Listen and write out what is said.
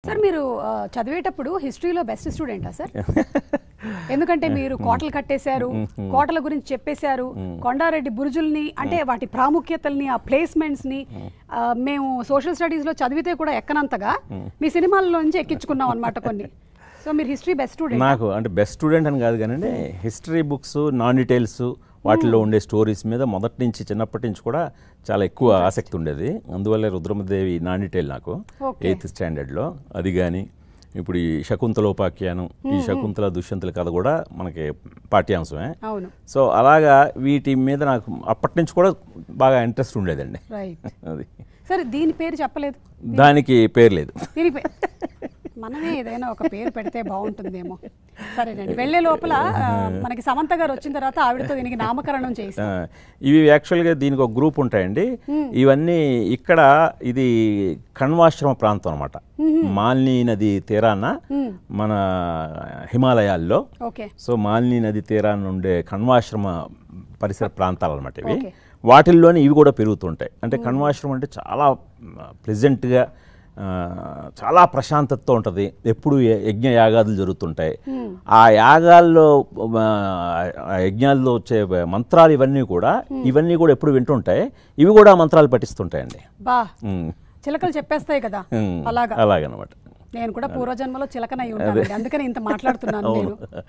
Sir మీరు ఆ, చదివేటప్పుడు హిస్టరీలో బెస్ట్ స్టూడెంటా సార్ ఎందుకంటే మీరు కోటలు కట్టేశారు కోటల గురించి చెప్పేశారు కొండారెడ్డి బురుజుల్ని అంటే వాటి ప్రాముఖ్యతల్ని ఆ ప్లేస్మెంట్స్ ని ఆ, మేము సోషల్ స్టడీస్ లో చదివితే కూడా ఎక్కనంతగా మీ సినిమాల్లో నుంచి ఎక్కించుకున్నాం అనమాట కొన్ని సో మీరు హిస్టరీ బెస్ట్ స్టూడెంట్ నాకు అంటే బెస్ట్ స్టూడెంట్ అని కాదు కానీ హిస్టరీ బుక్స్ నాన్ డీటెయిల్స్ వాటిలో ఉండే స్టోరీస్ మీద మొదటి నుంచి చిన్నప్పటి నుంచి కూడా చాలా ఎక్కువ ఆసక్తి ఉండేది అందువల్ల రుద్రమదేవి నాన్ డీటెయిల్ నాకు Okay. ఎయిత్ స్టాండర్డ్లో అది కానీ ఇప్పుడు ఈ శకుంతలోపాఖ్యానం ఈ శకుంతల దుష్యంతుల కథ కూడా మనకి పాఠ్యాంశమే అవును సో అలాగా వీటి మీద నాకు అప్పటి నుంచి కూడా బాగా ఇంట్రెస్ట్ ఉండేదండి రైట్ అది సరే దీని పేరు చెప్పలేదు దానికి పేరు లేదు దీని పేరు మనమే ఏదైనా ఒక పేరు పెడితే బాగుంటుందేమో సరేనండి వెళ్ళే లోపల ఆ, మనకి సమంత గారు వచ్చిన తర్వాత ఆవిడతో దీనికి నామకరణం చేసి ఆ, ఇవి యాక్చువల్గా దీనికి ఒక గ్రూప్ ఉంటాయండి ఇవన్నీ ఇక్కడ ఇది కణ్వాశ్రమ ప్రాంతం అనమాట మాలిని నది తీరాన మన హిమాలయాల్లో ఓకే సో మాలిని నది తీరాన ఉండే కణ్వాశ్రమ పరిసర ప్రాంతాలు అనమాట ఇవి Okay. వాటిల్లోనే ఇవి కూడా పెరుగుతుంటాయి అంటే కణ్వాశ్రమం అంటే చాలా ప్లెజెంట్గా చాలా ప్రశాంతతతో ఉంటుంది ఎప్పుడు య- యజ్ఞ యాగాదులు జరుగుతుంటాయి ఆ యాగాల్లో ఆ, ఆ యజ్ఞాల్లో వచ్చే మంత్రాలు ఇవన్నీ కూడా ఇవన్నీ కూడా ఎప్పుడు వింటుంటాయి ఇవి కూడా ఆ మంత్రాలు పఠిస్తుంటాయండి బా ఉమ్. చిలకలు చెప్పేస్తాయి కదా ఉమ్. అలాగా అలాగనమాట నేను కూడా పూర్వజన్మలో చిలకనై ఉంటాను అందుకని ఇంత మాట్లాడుతున్నాను నేను